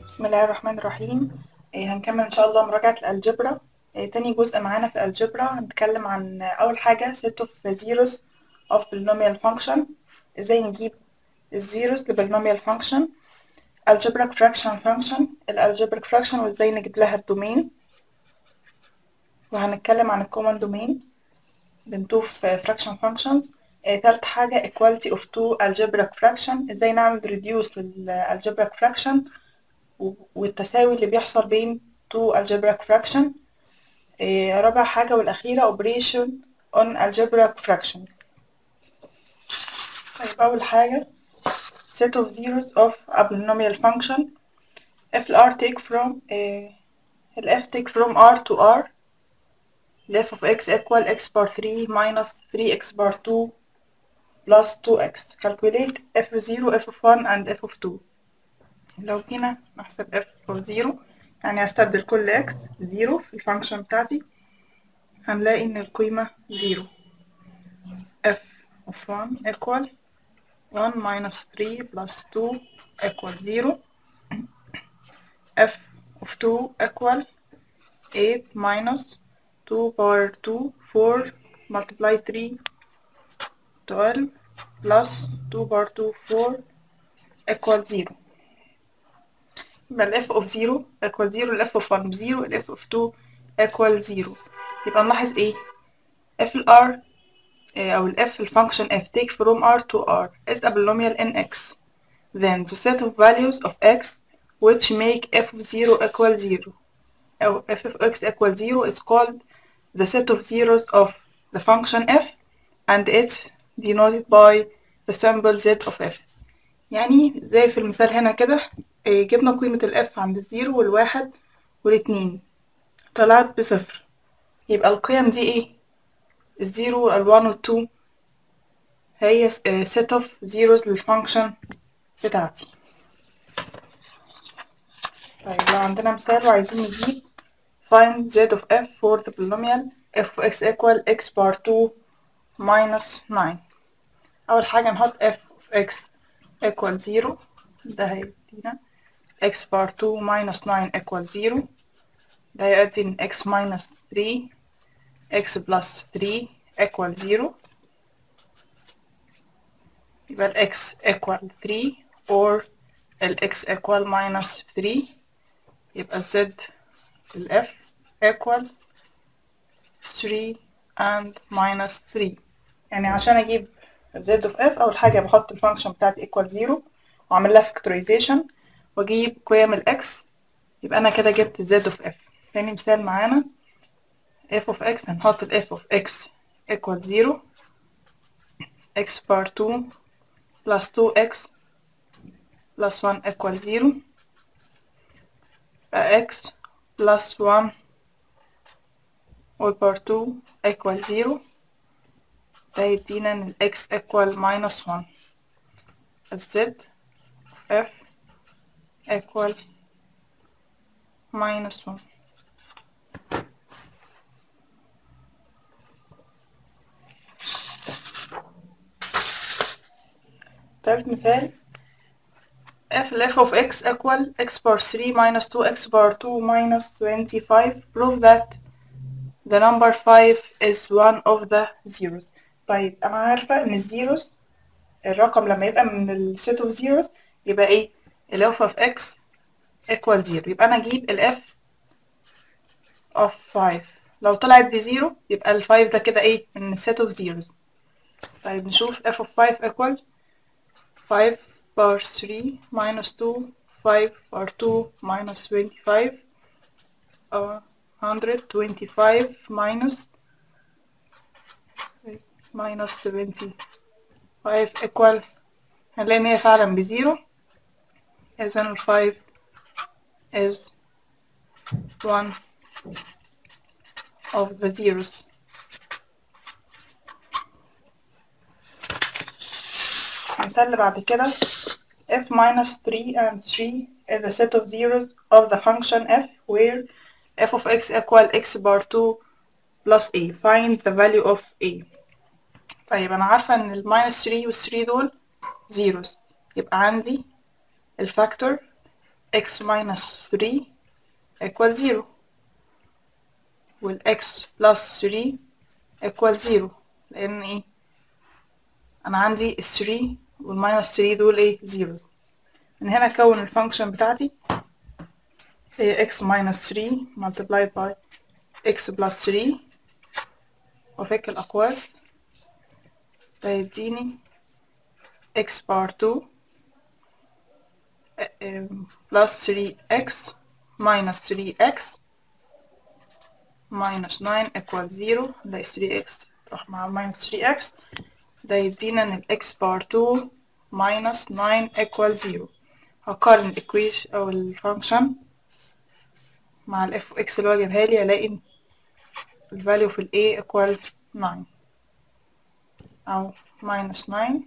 بسم الله الرحمن الرحيم إيه هنكمل ان شاء الله مراجعة الالجبرا إيه تاني جزء معانا في الالجبرا هنتكلم عن اول حاجة set of zeros of polynomial function ازاي نجيب الزيروز لبولينوميال function algebraic fraction function الالجبريك fraction وازاي نجيب لها الدومين وهنتكلم عن الكومن دومين بنشوف fraction functions إيه تالت حاجة equality of two algebraic fraction ازاي نعمل reduce للالجبريك fraction والتساوي اللي بيحصل بين two algebraic fraction إيه رابع حاجة والأخيرة operation on algebraic fraction طيب أول حاجة set of zeros of a polynomial function if r take from إيه ال f take from r to r ال f of x equal x bar 3 minus 3x bar 2 plus 2x calculate f of 0 f of 1 and f of 2 لو جينا نحسب f of 0 يعني هستبدل كل x بزيرو في الفانكشن بتاعتي هنلاقي ان القيمة 0 f of 1 equal 1 minus 3 plus 2 equal 0 f of 2 equal 8 minus 2 power 2 4 multiply 3 12 plus 2 power 2 4 equal 0 يبقى ال f of 0 equal 0 ال f of 1 0 ال f of 2 equal 0 يبقى نلاحظ ايه f ال r او ال f الفانكشن f take from r to r is a polynomial in x then the set of values of x which make f of 0 equal 0 أو f of x equal 0 is called the set of zeros of the function f and it's denoted by the symbol z of f يعني زي في المثال هنا كده جبنا قيمة الاف عند الزيرو والواحد والاتنين طلعت بصفر يبقى القيم دي ايه الزيرو والوان والتو هي set of zeros للفانكشن بتاعتي طيب لو عندنا مثال وعايزين نجيب find z of f for the polynomial f of x equal x bar 2 minus 9 أول حاجة نحط f of x equal 0 ده هيدينا x bar 2 minus 9 equal 0 ده هيؤدي إن x minus 3 x plus 3 equal 0 يبقى ال x equal 3 or ال x equal minus 3 يبقى z ال f equal 3 and minus 3 يعني عشان أجيب z of f أول حاجة بحط الفانكشن بتاعتي equal 0 وأعمل لها factorization واجيب قيم الاكس يبقى انا كده جبت z of f تاني مثال معانا f of x هنحط ال f of x equal 0 x bar 2 plus 2x plus 1 equal 0 x plus 1 all bar 2 equal 0 ده يدينا ان ال x equal minus 1 z of f equal minus 1 تالت مثال f f of x equal x bar 3 minus 2x bar 2 minus 25 prove that the number 5 is one of the zeros طيب انا عارفة ان الزيروز الرقم لما يبقى من السيت اوف zeros يبقى ايه ال f of x equal 0 يبقى انا اجيب ال f of 5 لو طلعت بزيرو يبقى ال 5 ده كده ايه من set of zeros طيب نشوف f of 5 equal 5 bar 3 minus 2 5 bar 2 minus 25 uh, 125 minus minus 75 equal هنلاقي ان هي فعلا بزيرو إذن ال 5 is one of the zeros المثال اللي بعد كده f minus 3 and 3 is a set of zeros of the function f where f of x equal x bar 2 plus a find the value of a طيب أنا عارفة إن ال minus 3 وال 3 دول zeros يبقى عندي الفاكتور x minus 3 equal 0 وال x plus 3 equal 0 لأن ايه أنا عندي ال 3 وال minus 3 دول ايه zeros من هنا أكون الفانكشن بتاعتي هي x minus 3 multiplied by x plus 3 وأفك الأقواس ده يديني x bar 2 plus 3x minus 3x minus 9 equal 0 ده 3x راح مع minus 3x ده يدينا ان ال x bar 2 minus 9 equal 0 هقارن الإكويشن أو الفانكشن مع ال f x اللي هو جابها لي ألاقي ال value في ال a equal 9 أو minus 9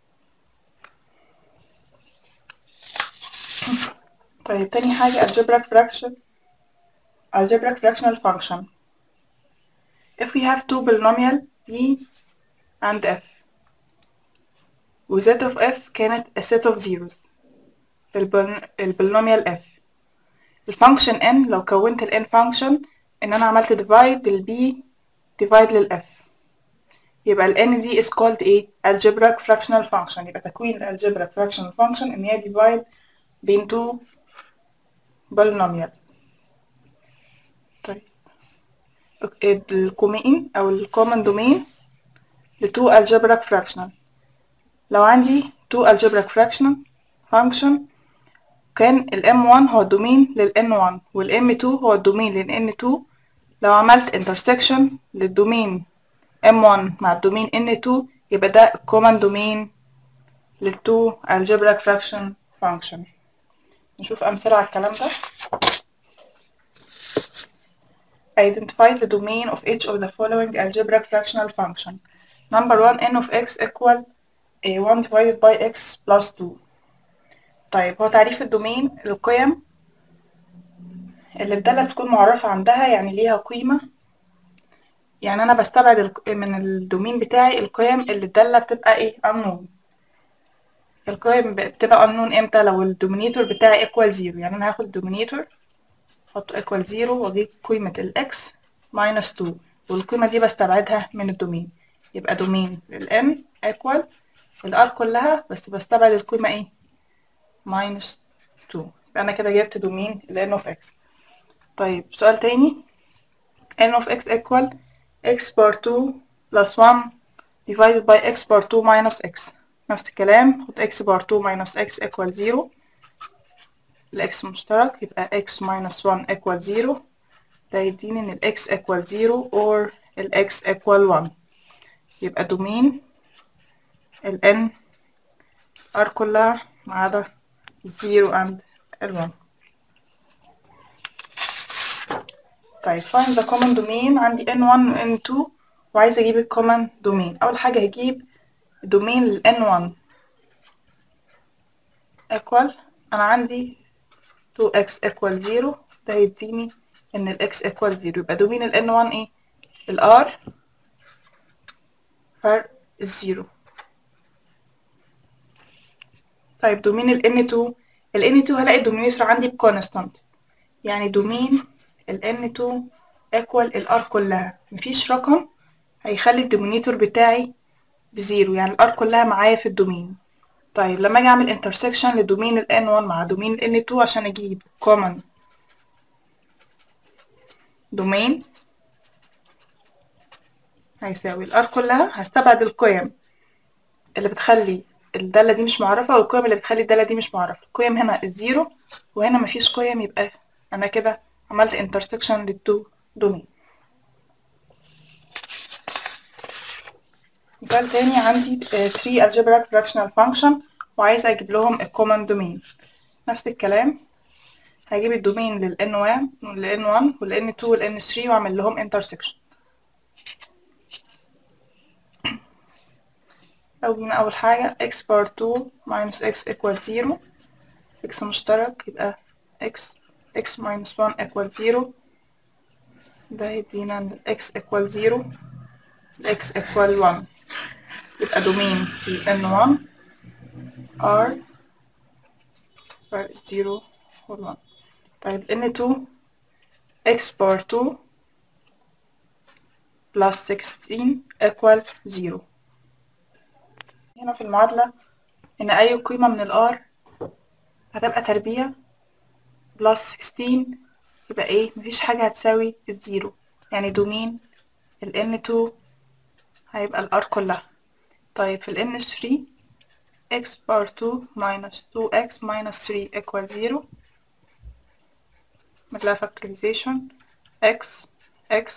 طيب تاني حاجة algebraic fraction algebraic fractional function if we have two polynomial e and f و z of f كانت a set of zeros البولينوميال f الفانكشن n لو كونت ال n function ان انا عملت divide لل b divide لل f يبقى ال n دي is called ايه algebraic fractional function يبقى تكوين ال algebraic fractional function ان هي divide بين two polynomial طيب الكومين او الكومن دومين لتو algebraic fractional لو عندي two algebraic fraction function كان ال m1 هو الدومين لل n1 وال m2 هو الدومين لل n2 لو عملت intersection للدومين m1 مع الدومين n2 يبقى ده common domain للتو algebraic fraction function نشوف أمثلة على الكلام ده Identify the domain of each of the following algebraic fractional function. Number one, n of x equal a 1 divided by x plus 2. طيب هو تعريف الدومين القيم اللي الدالة بتكون معرفة عندها يعني ليها قيمة يعني أنا بستبعد من الدومين بتاعي القيم اللي الدالة بتبقى ايه unknown القيم بتبقى unknown امتى لو الدومينيتور بتاعي equal 0 يعني أنا هاخد الدومينيتور احطه equal 0 واجيب قيمة ال x minus 2 والقيمة دي بستبعدها من الدومين يبقى دومين ال n equal الار كلها بس بستبعد القيمة ايه minus 2 يبقى انا كده جبت دومين ال n of x طيب سؤال تاني n of x equal x bar 2 plus 1 divided by x bar 2 minus x نفس الكلام خد x bar 2 minus x equal 0 ال x مشترك يبقى x minus 1 equal 0 ده يديني ان ال x equal 0 or ال x equal 1 يبقى دومين ال n r كلها ما عدا 0 and ال 1 طيب find the common domain عندي n1 و n2 وعايزة اجيب ال common domain اول حاجة هجيب دومين لل n1 equal انا عندي 2x equal 0 ده يديني ان ال x equal 0 يبقى دومين ال n1 ايه ال r فرق الزيرو طيب دومين ال n2 ال n2 هلاقي الدومينيتور عندي بكونستانت يعني دومين ال n2 equal ال r كلها مفيش رقم هيخلي الدومينيتور بتاعي بزيرو يعني ال r كلها معايا في الدومين طيب لما اجي اعمل intersection لدومين ال n1 مع دومين ال n2 عشان اجيب common دومين هيساوي ال r كلها هستبعد القيم اللي بتخلي الدالة دي مش معرفة والقيم اللي بتخلي الدالة دي مش معرفة القيم هنا الزيرو وهنا مفيش قيم يبقى انا كده عملت intersection للتو دومين مثال تاني عندي 3 algebraic fractional function وعايزة اجيب لهم ال common domain نفس الكلام هجيب الدومين لل n1 وال n1 وال n2 وال n3 واعمل لهم intersection أول أول حاجة x bar 2 minus x equal 0 x مشترك يبقى x x minus 1 equal 0 ده يدينا ان x equal 0 x equal 1 يبقى دومين ال n1 r فرق 0 وال 1 طيب n2 x بار 2 plus 16 equal 0 هنا في المعادلة إن أي قيمة من الار هتبقى تربيع بلس 16 يبقى ايه مفيش حاجة هتساوي الزيرو يعني دومين ال n2 هيبقى الار كلها طيب في ال n3 x بار 2 minus 2x minus 3 equal 0 نعملها factorization x x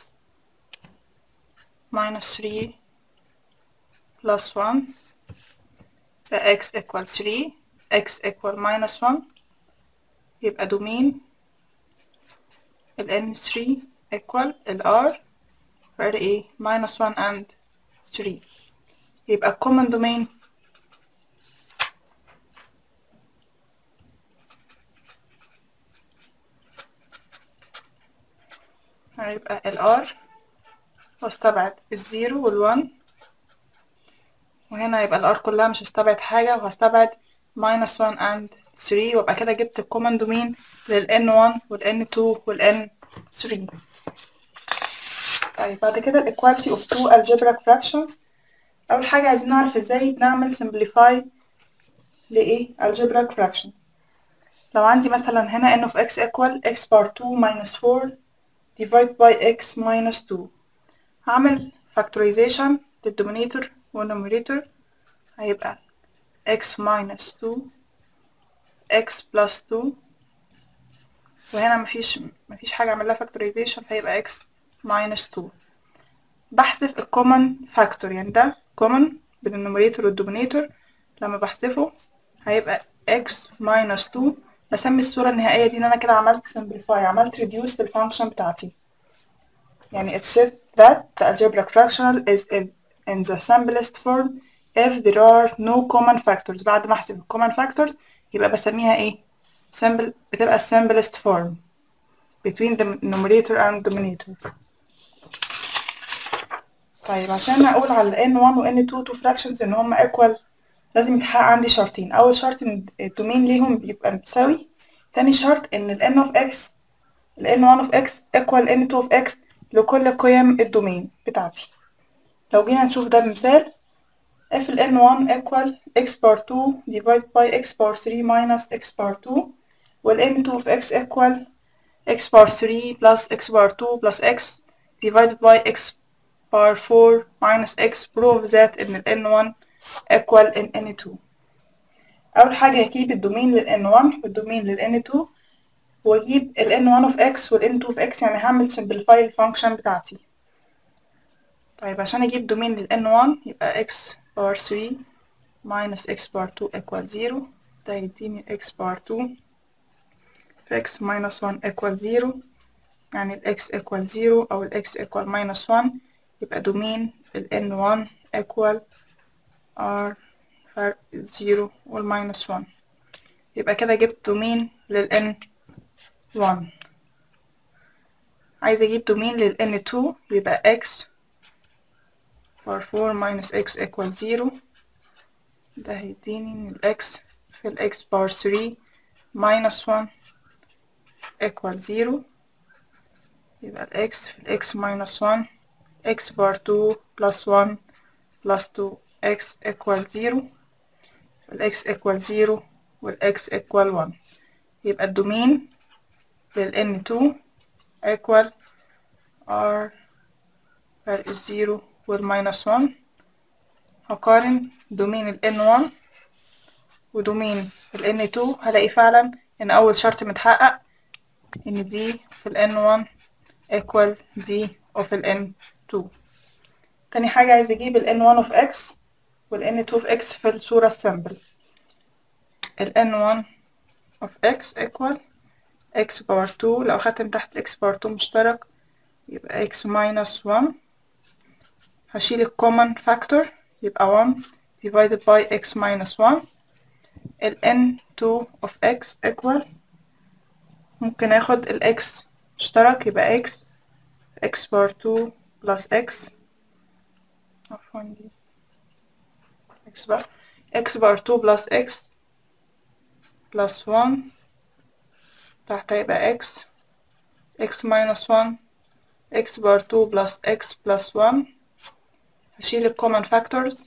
minus 3 plus 1 يبقى x equal 3 x equal minus 1 يبقى دومين ال n3 equal ال r فرق ايه minus 1 and 3 يبقى common domain هيبقى ال r واستبعد الزيرو والوان وهنا يبقى الار كلها مش هستبعد حاجة وهستبعد minus 1 and 3 وابقى كده جبت الكومن دومين لل n1 وال n2 وال n3 طيب بعد كده ال equality of two algebraic fractions أول حاجة عايزين نعرف ازاي بنعمل simplify لإيه algebraic fraction لو عندي مثلا هنا n of x equal x bar 2 minus 4 divide by x minus 2 هعمل factorization للدومينيتور والنوميريتور هيبقى x minus 2 x plus 2 وهنا مفيش مفيش حاجة اعمل لها factorization فهيبقى x minus 2 بحذف الكومن فاكتور يعني ده common بين النوميريتور والدومينيتور لما بحذفه هيبقى x minus 2 بسمي الصورة النهائية دي ان انا كده عملت simplify عملت reduce للفانكشن بتاعتي يعني it said that the algebraic fractional is in, in the simplest form if there are no common factors بعد ما احسب common factors يبقى بسميها ايه simple بتبقى simplest form between the numerator and denominator طيب عشان اقول على n1 و n2 two fractions ان هما equal لازم يتحقق عندي شرطين اول شرط ان الدومين ليهم بيبقى متساوي تاني شرط ان ال n of x ال n1 of x equal n2 of x لكل قيم الدومين بتاعتي لو جينا نشوف ده بمثال f ال n1 equal x bar 2 divide by x bar 3 minus x bar 2 وال n2 of x equal x bar 3 plus x bar 2 plus x divided by x bar 4 minus x prove that ان ال n1 equal in n2 أول حاجة هجيب الدومين لل n1 والدومين لل n2 واجيب ال n1 of x وال n2 of x يعني هعمل simplify الفانكشن بتاعتي طيب عشان اجيب دومين لل n1 يبقى x bar 3 minus x bar 2 equal 0 ده يديني x bar 2 في x minus 1 equal 0 يعني ال x equal 0 أو ال x equal minus 1 يبقى دومين ال n1 equal r فرق 0 وال minus 1 يبقى كده جبت دومين لل n1 عايزة اجيب دومين لل n2 يبقى x bar 4 minus x equal 0 ده هيديني ان ال x في ال x bar 3 minus 1 equal 0 يبقى ال x في ال x minus 1 x bar 2 plus 1 plus 2 x equal 0 ال x equal 0 وال x equal 1 يبقى الدومين لل n2 equal r فرق الزيرو والماينس 1 هقارن دومين ال n1 ودومين ال n2 هلاقي فعلا ان اول شرط متحقق ان دي في ال n1 equal دي of ال n2 تاني حاجة عايز اجيب ال n1 of x وال n2 of x في الصورة السامبل ال n1 of x equal x باور 2 لو خدت من تحت x باور 2 مشترك يبقى x minus 1 هشيل ال common factor يبقى 1 divided by x minus 1 ال n2 of x equal ممكن اخد ال x مشترك يبقى x x باور 2 plus x عفوا دي x بار x باور 2 plus x plus 1 تحت هيبقى x x minus 1 x بار 2 plus x plus 1 هشيل ال common factors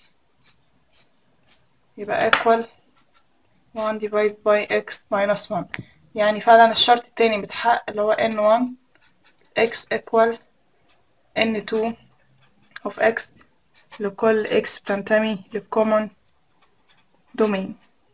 يبقى equal 1 divided by x minus 1 يعني فعلا الشرط التاني بيتحقق اللي هو n1 x equal n2 of x لكل x بتنتمي للcommon domain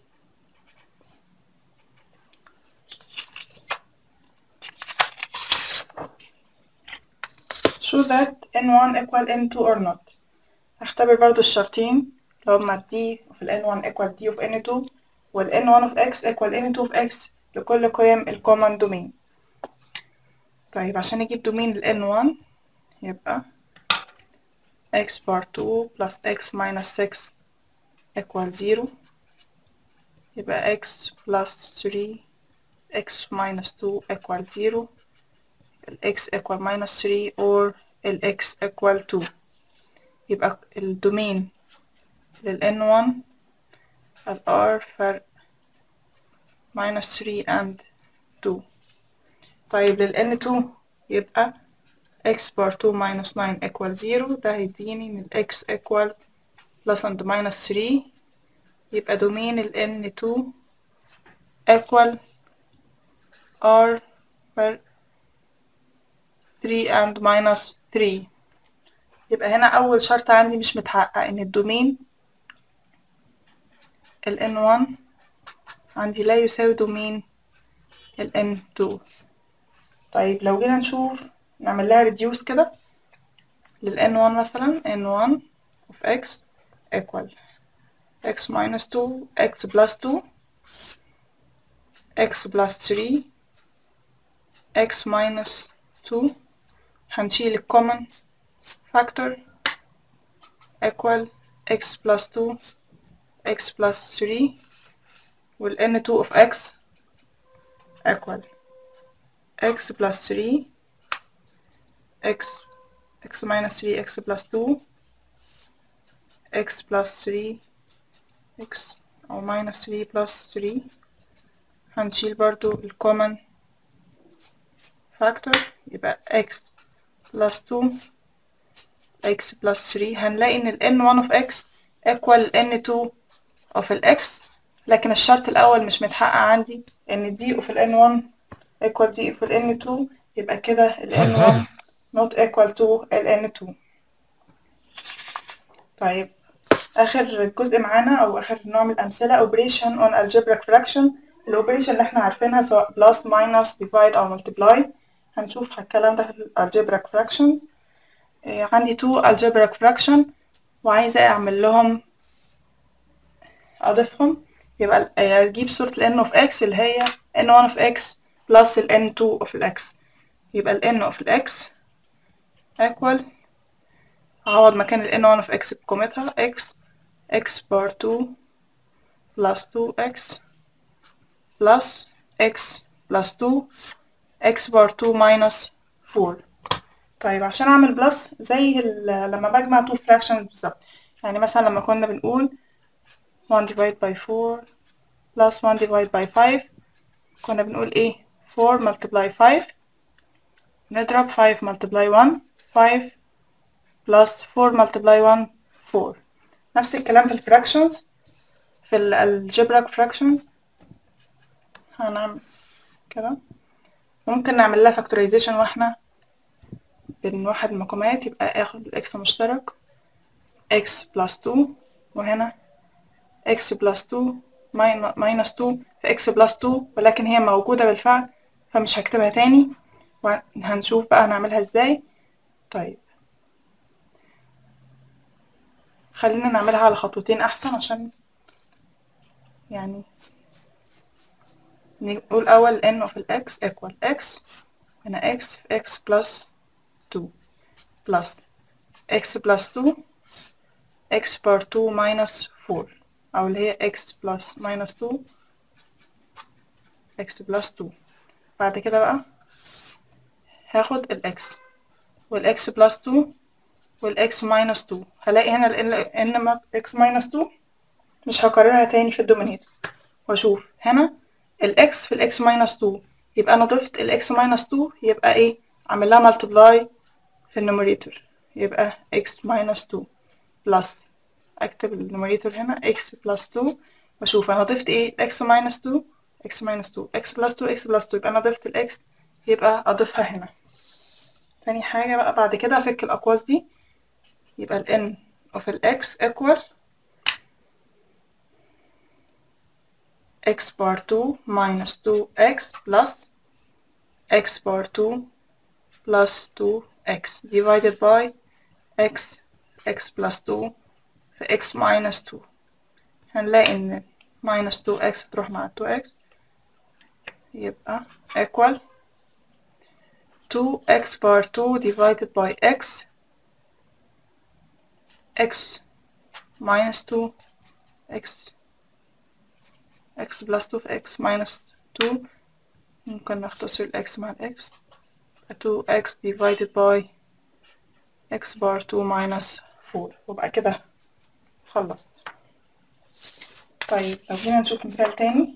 show that n1 equal n2 or not هختبر برضو الشرطين اللي هما d of ال n1 equal d of n2 وال n1 of x equal n2 of x لكل قيم ال common domain طيب عشان نجيب دومين ال n1 يبقى x bar 2 plus x minus 6 equal 0 يبقى x plus 3 x minus 2 equal 0 ال x equal minus 3 or ال x equal 2 يبقى الدومين لل n1 ال r فرق minus 3 and 2 طيب لل n2 يبقى x bar 2 minus 9 equal 0 ده هيديني من x equal plus and minus 3 يبقى دومين ال n2 equal r فرق 3 and minus 3 يبقى هنا أول شرط عندي مش متحقق إن الدومين ال n1 عندي لا يساوي دومين ال n2 طيب لو جينا نشوف نعمل لها reduce كده لل n1 مثلا n1 of x equal x minus 2 x plus 2 x plus 3 x minus 2 هنشيل ال common factor equal x plus 2 x plus 3 وال n2 of x equal x plus 3 x x minus 3 x plus 2 x plus 3 x أو minus 3 plus 3 هنشيل برضو ال common factor يبقى x plus 2 x plus 3 هنلاقي ان ال n1 of x equal n2 of ال x لكن الشرط الأول مش متحقق عندي ان d of ال n1 equal d of ال n2 يبقى كده ال n1 not equal to ال n2 طيب آخر جزء معانا أو آخر نوع من الأمثلة operation on algebraic fraction الأوبريشن اللي احنا عارفينها سواء plus minus divide أو multiply هنشوف الكلام ده في ال algebraic fractions إيه عندي two algebraic fraction وعايزة أعمل لهم أضيفهم يبقى أجيب صورة ال n of x اللي هي n1 of x plus ال n2 of ال x يبقى ال n of ال x equal أعوض مكان ال n1 of x بقيمتها x x بار 2 plus 2x plus x plus 2 x بار 2 minus 4 طيب عشان أعمل بلس زي لما بجمع two fractions بالظبط يعني مثلا لما كنا بنقول 1 divide by 4 plus 1 divide by 5 كنا بنقول ايه 4 multiply 5 نضرب 5 multiply 1 5 plus 4 multiply 1 4 نفس الكلام في الفراكشنز في الجبرك fractions هنعمل كده ممكن نعمل لها فاكتورايزيشن واحنا بنوحد المقامات يبقى اخد الاكس مشترك x plus 2 وهنا x plus 2 minus 2 في x plus 2 ولكن هي موجودة بالفعل فمش هكتبها تاني وهنشوف بقى هنعملها ازاي طيب خلينا نعملها على خطوتين احسن عشان يعني نقول اول n of x equal x هنا x في x plus 2 plus x plus 2 x بار 2 minus 4 او اللي هي x plus minus 2 x plus 2 بعد كده بقى هاخد ال x وال x plus 2 وال x minus 2 هلاقي هنا ال n x minus 2 مش هكررها تاني في الدومينيتور واشوف هنا ال x في ال x minus 2 يبقى انا ضفت الاكس ماينس 2 يبقى ايه اعمل لها ملتبلاي في النوميريتور يبقى x ماينس 2 بلس اكتب النوميريتور هنا x بلس 2 واشوف انا ضفت ايه x ماينس 2 x ماينس 2 x بلس 2 x بلس 2 يبقى انا ضفت الاكس يبقى اضيفها هنا تاني حاجة بقى بعد كده افك الاقواس دي يبقى ال n of ال x equal x bar 2 minus 2x plus x bar 2 plus 2x divided by x x plus 2 في x minus 2 هنلاقي ان minus 2x تروح مع 2x يبقى equal 2x bar 2 divided by x x minus 2 x x plus 2 في x minus 2 ممكن نختصر ال x مع ال x 2x divided by x bar 2 minus 4 وبقى كده خلصت طيب لو جينا نشوف مثال تاني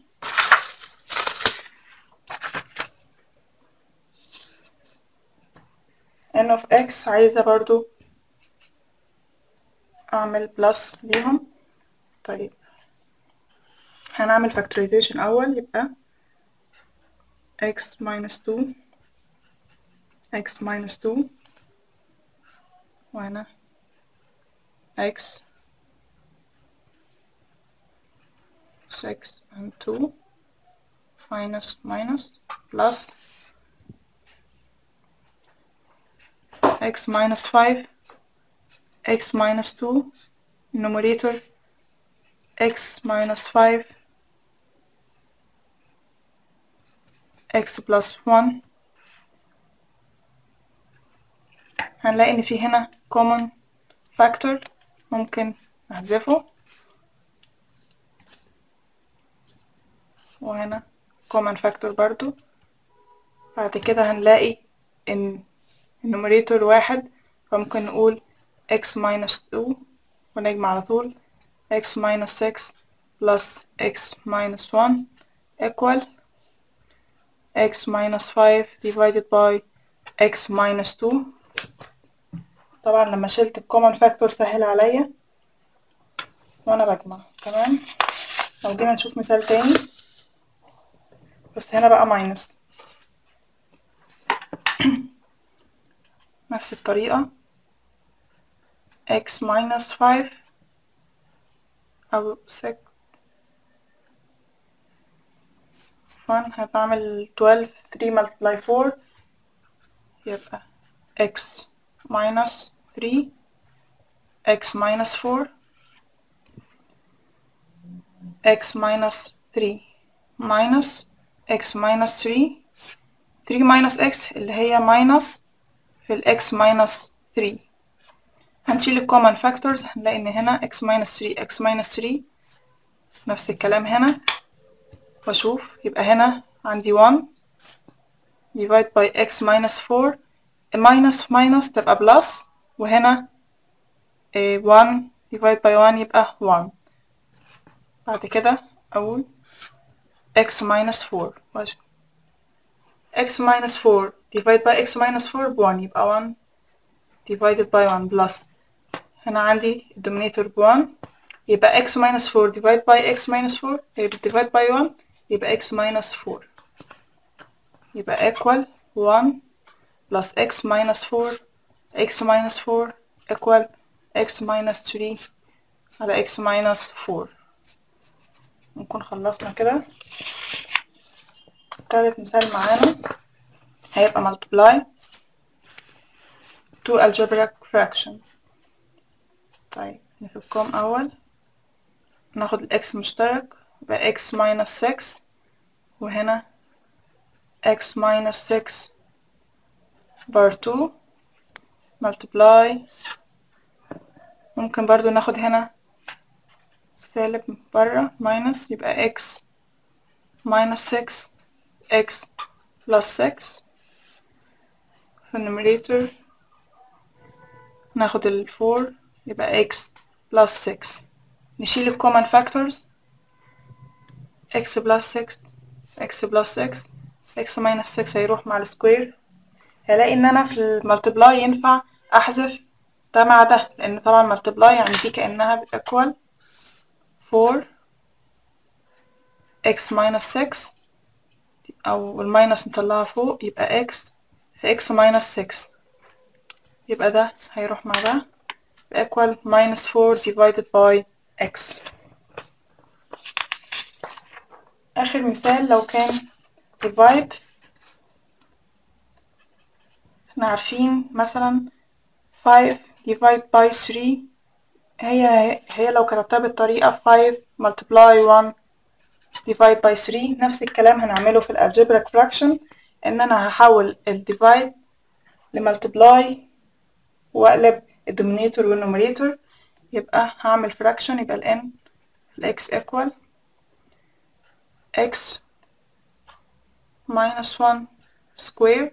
n of x عايزة برضو اعمل بلس ليهم طيب هنعمل factorization اول يبقى x minus 2 x minus 2 وهنا x 6 and 2 minus minus plus x minus 5 x minus 2 numerator x minus 5 x plus 1 هنلاقي ان في هنا common factor ممكن نحذفه وهنا common factor برضو بعد كده هنلاقي ان النوميريتور واحد فممكن نقول x minus 2 ونجمع على طول x minus 6 plus x minus 1 equal x minus 5 divided by x minus 2 طبعا لما شلت الكومن فاكتور سهل عليا وانا بجمع تمام لو جينا نشوف مثال تاني بس هنا بقى ماينس نفس الطريقة x minus 5 أو 6 1 هتعمل 12 3 multiply 4 يبقى x minus 3 x minus 4 x minus 3 minus x minus 3 3 minus x اللي هي minus في ال x minus 3 هنشيل ال common factors هنلاقي ان هنا x minus 3 x minus 3 نفس الكلام هنا واشوف يبقى هنا عندي 1 divide by x minus 4 minus minus تبقى plus وهنا 1 divide by 1 يبقى 1 بعد كده أقول x minus 4 x minus 4 divide by x minus 4 ب 1 يبقى 1 divided by 1 plus هنا عندي الدومينيتور ب 1 يبقى x minus 4 divide by x minus 4 يبقى divide by 1 يبقى x minus 4 يبقى equal 1 plus x minus 4 x minus 4 equal x minus 3 على x minus 4 نكون خلصنا كده تالت مثال معانا هيبقى multiply two algebraic fractions طيب نفكهم أول ناخد الإكس مشترك يبقى x minus 6 وهنا x minus 6 بار 2 multiply ممكن برضو ناخد هنا سالب برا minus يبقى x minus 6 x plus 6 في النوميريتور ناخد ال 4 يبقى x plus 6 نشيل ال common factors x plus 6 x plus 6 x minus 6 هيروح مع السكوير هلاقي ان انا في المالتبلاي ينفع احذف ده مع ده لان طبعا مالتبلاي يعني دي كأنها بتيكوال 4 x minus 6 او الماينس نطلعها فوق يبقى x في x minus 6 يبقى ده هيروح مع ده equal minus 4 divided by x آخر مثال لو كان divide احنا عارفين مثلا 5 divide by 3 هي هي لو كتبتها بالطريقة 5 multiply 1 divide by 3 نفس الكلام هنعمله في الالجبريك fraction ان انا هحول ال divide لمultiply واقلب الدومينيتور والنوميريتور يبقى هعمل fraction يبقى ال n ال x equal x minus 1 square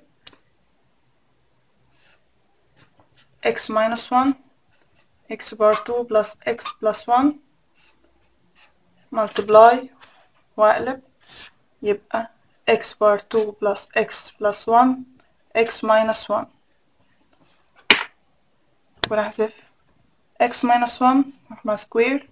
x minus 1 x bar 2 plus x plus 1 multiply واقلب يبقى x bar 2 plus x plus 1 x minus 1 ونحذف x minus 1 مع square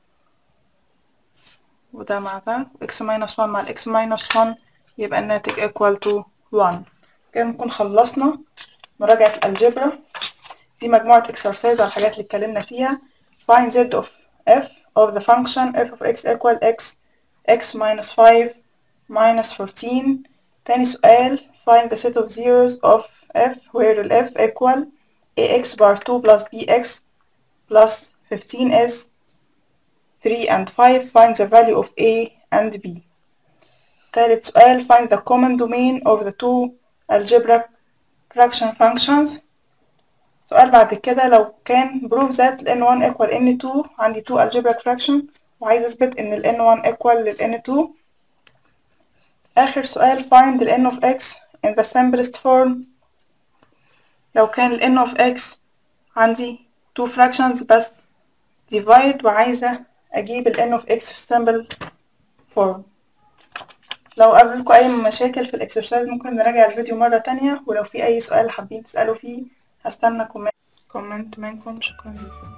وده مع ده x minus 1 مع ال x minus 1 يبقى الناتج equal to 1 كده نكون خلصنا مراجعة الألجبرا دي مجموعة exercise على الحاجات اللي اتكلمنا فيها find z of f of the function f of x equal x x minus 5 minus 14 تاني سؤال find the set of zeros of f where ال f equal ax bar 2 plus bx plus 15 is 3 and 5 find the value of a and b تالت سؤال find the common domain of the two algebraic fraction functions سؤال بعد كده لو كان prove that n1 equal n2 عندي 2 algebraic fraction وعايز اثبت ان ال n1 equal لل n2 اخر سؤال find the n of x in the simplest form لو كان ال n of x عندي 2 fractions بس divide وعايزة اجيب ال n of x في simple form لو قابلكم اي مشاكل في الاكسرسايز ممكن نراجع الفيديو مرة تانية ولو في اي سؤال حابين تسألوا فيه هستنى كومنت كومنت منكم شكرا لكم